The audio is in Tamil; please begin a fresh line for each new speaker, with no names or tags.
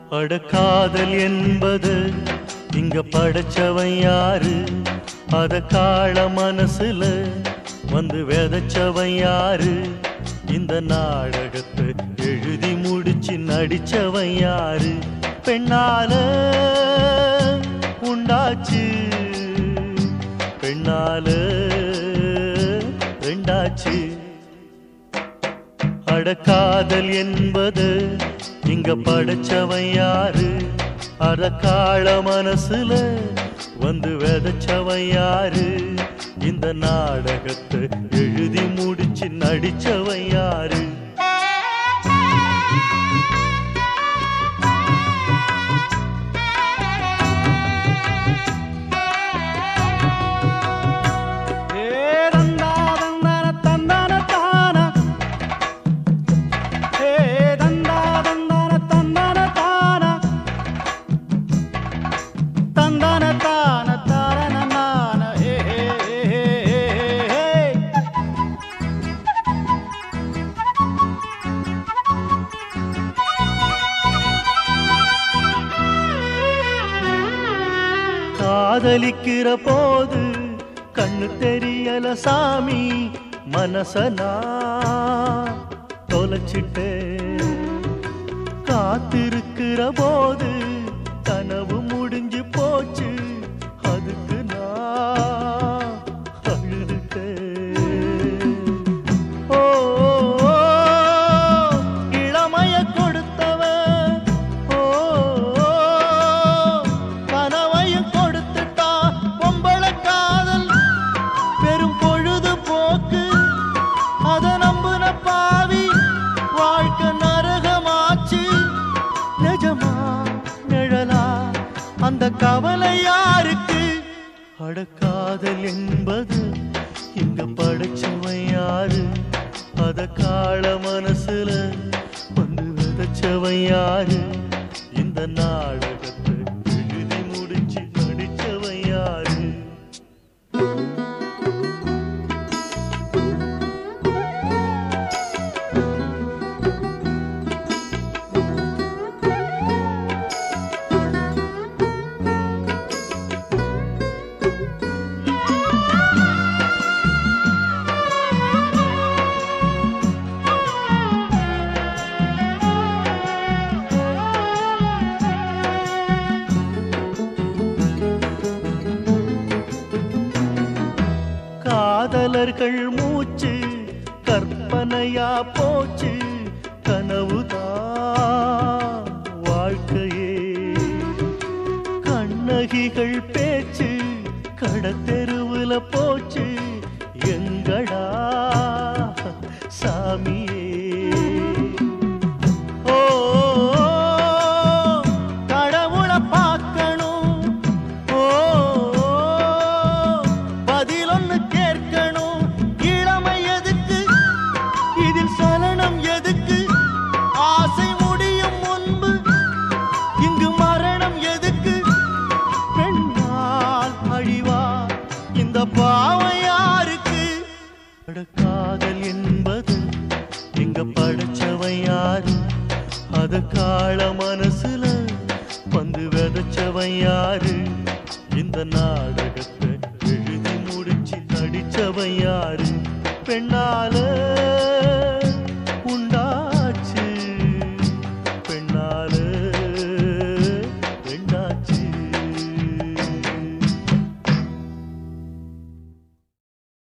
அட காதல் என்பது இங்க படைச்சவன் யாரு அத காள மனசுல வந்து விதைச்சவன் யாரு இந்த நாடகத்தை எழுதி முடிச்சு நடிச்சவன் யாரு பெண்ணால உண்டாச்சு பெண்ணால ரெண்டாச்சு அடக்காதல் என்பது இங்க படைச்சவன் யாரு அறக்காள மனசுல வந்து விதைச்சவன் யாரு இந்த நாடகத்தை எழுதி முடிச்சு நடிச்சவன் யாரு
ஏ தந்தா தந்தன தந்தன தான ஏ தந்தா தந்தன தந்தன தான தந்தன தான தான நான ஏ ஏ ஏ ஏ ஏ
காதலிக்கிற போது கண்ணு தெரியல சாமி மனசனா தொலைச்சிட்டே காத்திருக்கிற போது கனவு முடிஞ்சு போச்சு அதுக்கு நான் அழுதுட்டேன் ஓ ஓ, இளமைய கொடுத்தவன் ஓ ஓ, கனவையும் கொடுத்துட்டா பொம்பள காதல் பெரும் பொழுது போக்கு அத நம்புன பாவி வாழ்க்கை நரகமாச்சு நிஜமா நிழலா அந்த கவலை யாருக்கு அடக்காதல் என்பது இங்க படைச்சவன் யாரு அத காள மனசுல வந்து விதைச்சவன் யாரு இந்த நாடகத்தை எழுதி முடிச்சு நடிச்சவன் யாரு காதலர்கள் மூச்சு கற்பனையா போச்சு கனவுதான் வாழ்க்கையே கண்ணகிகள் பேச்சு கடத்தெருவுல போச்சு எங்கடா சாமியே ஓ கடவுளை பார்க்கணும் ஓ பதில் ஒண்ணு கேட்கணும் இளமை எதுக்கு இதில் சலனம் எதுக்கு ஆசை முடியும் முன்பு இங்கு மரணம் எதுக்கு பெண்ணால் அழிவா இந்த பாவம் யாருக்கு அட காதல் என்பது எங்க படைச்சவன் யாரு அத காள மனசுல வந்து விதைச்சவன் யாரு இந்த நாடகத்தை எழுதி முடிச்சு நடிச்சவன் யாரு பெண்ணால